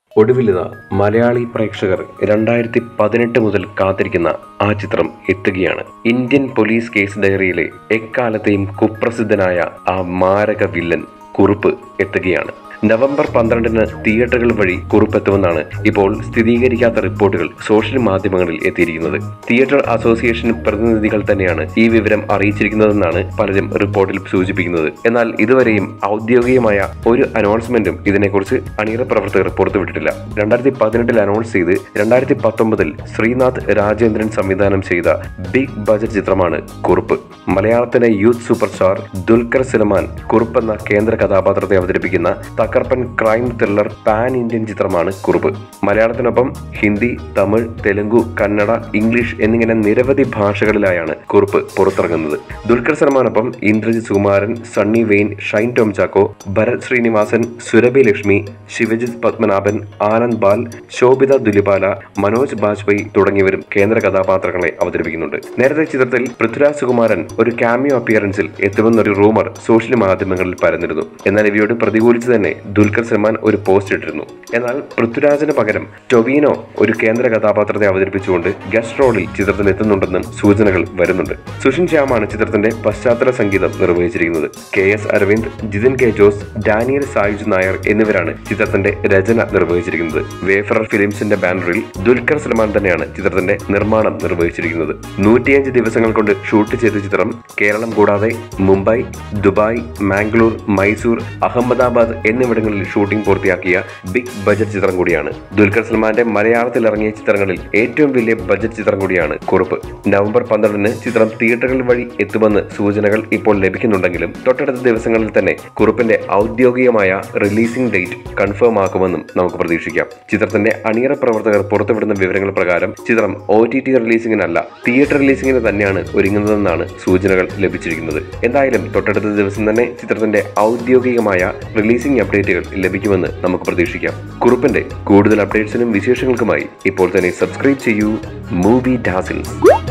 ഒടുവിലിത മലയാളി പ്രേക്ഷകർ രണ്ടായിരത്തി പതിനെട്ട് മുതൽ കാത്തിരിക്കുന്ന ആ ചിത്രം എത്തുകയാണ് ഇന്ത്യൻ പോലീസ് കേസ് ഡയറിയിലെ എക്കാലത്തെയും കുപ്രസിദ്ധനായ ആ മാരക വില്ലൻ കുറുപ്പ് എത്തുകയാണ് നവംബർ പന്ത്രണ്ടിന് തിയേറ്ററുകൾ വഴി കുറിപ്പെത്തുമെന്നാണ് ഇപ്പോൾ സ്ഥിരീകരിക്കാത്ത റിപ്പോർട്ടുകൾ സോഷ്യൽ മാധ്യമങ്ങളിൽ എത്തിയിരിക്കുന്നത് തിയേറ്റർ അസോസിയേഷൻ പ്രതിനിധികൾ തന്നെയാണ് ഈ വിവരം അറിയിച്ചിരിക്കുന്നതെന്നാണ് പലരും റിപ്പോർട്ടിൽ സൂചിപ്പിക്കുന്നത് എന്നാൽ ഇതുവരെയും ഔദ്യോഗികമായ ഒരു അനൗൺസ്മെന്റും ഇതിനെക്കുറിച്ച് അണിയറ പ്രവർത്തകർ പുറത്തുവിട്ടിട്ടില്ല രണ്ടായിരത്തി പതിനെട്ടിൽ അനൗൺസ് ചെയ്ത് രണ്ടായിരത്തി പത്തൊമ്പതിൽ ശ്രീനാഥ് രാജേന്ദ്രൻ സംവിധാനം ചെയ്ത ബിഗ് ബജറ്റ് ചിത്രമാണ് കുറുപ്പ് മലയാളത്തിലെ youth super star Dulquer Salmaan Kurup എന്ന കേന്ദ്ര കഥാപാത്രത്തെ അവതരിപ്പിക്കുന്ന തകർപ്പൻ ക്രൈം ത്രില്ലർ പാൻ ഇന്ത്യൻ ചിത്രമാണ് കുറുപ്പ് മലയാളത്തിനൊപ്പം ഹിന്ദി തമിഴ് തെലുങ്കു കന്നഡ ഇംഗ്ലീഷ് എന്നിങ്ങനെ നിരവധി ഭാഷകളിലായാണ് കുറുപ്പ് പുറത്തിറങ്ങുന്നത് ദുൽഖർ സൽമാനൊപ്പം ഇന്ദ്രജിത് സുകുമാരൻ സണ്ണി വെയിൻ ഷൈൻ ടോം ചാക്കോ ഭരത് ശ്രീനിവാസൻ സുരഭി ലക്ഷ്മി ശിവജിത് പത്മനാഭൻ ആനന്ദ് ബാൽ ശോഭിത ദുലിപാല മനോജ് ബാജ്പേയി തുടങ്ങിയവരും കേന്ദ്ര കഥാപാത്രങ്ങളെ അവതരിപ്പിക്കുന്നുണ്ട് നേരത്തെ ചിത്രത്തിൽ പൃഥ്വിരാജ് സുകുമാരൻ ഒരു ക്യാമിയോ അപ്പിയറൻസിൽ എത്തുമെന്നൊരു റൂമർ സോഷ്യൽ മാധ്യമങ്ങളിൽ പരന്നിരുന്നു എന്നാൽ ഇവയോട് പ്രതികൂലിച്ച് തന്നെ ദുൽഖർ സൽമാൻ ഒരു പോസ്റ്റ് ഇട്ടിരുന്നു എന്നാൽ പൃഥ്വിരാജിന് പകരം ടൊവീനോ ഒരു കേന്ദ്ര കഥാപാത്രത്തെ അവതരിപ്പിച്ചുകൊണ്ട് ഗസ്റ്റ് റോളിൽ ചിത്രത്തിൽ എത്തുന്നുണ്ടെന്നും സൂചനകൾ വരുന്നുണ്ട് സുഷിൻ ശ്യാമാണ് ചിത്രത്തിന്റെ പശ്ചാത്തല സംഗീതം നിർവഹിച്ചിരിക്കുന്നത് K S Aravind Jithin K Jose Daniel Sayuj Nair എന്നിവരാണ് ചിത്രത്തിന്റെ രചന നിർവഹിച്ചിരിക്കുന്നത് വേഫറർ ഫിലിംസിന്റെ ബാനറിൽ ദുൽഖർ സൽമാൻ തന്നെയാണ് ചിത്രത്തിന്റെ നിർമ്മാണം നിർവഹിച്ചിരിക്കുന്നത് നൂറ്റിയഞ്ച് ദിവസങ്ങൾ കൊണ്ട് ഷൂട്ട് ചെയ്ത ചിത്രം കേരളം കൂടാതെ മുംബൈ ദുബായ് മാംഗ്ലൂർ മൈസൂർ അഹമ്മദാബാദ് എന്നിവിടങ്ങളിൽ ഷൂട്ടിംഗ് പൂർത്തിയാക്കിയ ബിഗ് ബജറ്റ് ചിത്രം കൂടിയാണ് ദുൽഖർ സൽമാന്റെ മലയാളത്തിൽ ഇറങ്ങിയ ചിത്രങ്ങളിൽ ഏറ്റവും വലിയ ബജറ്റ് ചിത്രം കൂടിയാണ് കുറുപ്പ് നവംബർ പന്ത്രണ്ടിന് ചിത്രം തിയേറ്ററുകൾ വഴി എത്തുമെന്ന് സൂചനകൾ ഇപ്പോൾ ലഭിക്കുന്നുണ്ടെങ്കിലും തൊട്ടടുത്ത ദിവസങ്ങളിൽ തന്നെ കുറുപ്പിന്റെ ഔദ്യോഗികമായ റിലീസിംഗ് ഡേറ്റ് കൺഫേം ആക്കുമെന്നും നമുക്ക് പ്രതീക്ഷിക്കാം ചിത്രത്തിന്റെ അണിയറ പ്രവർത്തകർ പുറത്തുവിടുന്ന വിവരങ്ങൾ പ്രകാരം ചിത്രം ഒ ടി ടി റിലീസിംഗിനല്ല തിയേറ്റർ റിലീസിംഗിന് തന്നെയാണ് ഒരുങ്ങുന്നതെന്നാണ് സൂചനകൾ ലഭിച്ചിരിക്കുന്നത് എന്തായാലും തൊട്ടടുത്ത ദിവസം തന്നെ ചിത്രത്തിന്റെ ഔദ്യോഗികമായ റിലീസിംഗ് അപ്ഡേറ്റുകൾ ലഭിക്കുമെന്ന് നമുക്ക് പ്രതീക്ഷിക്കാം കുറുപ്പിന്റെ കൂടുതൽ അപ്ഡേറ്റ്സിനും വിശേഷങ്ങൾക്കുമായി ഇപ്പോൾ തന്നെ സബ്സ്ക്രൈബ് ചെയ്യൂ മൂവി ഡാസിൽ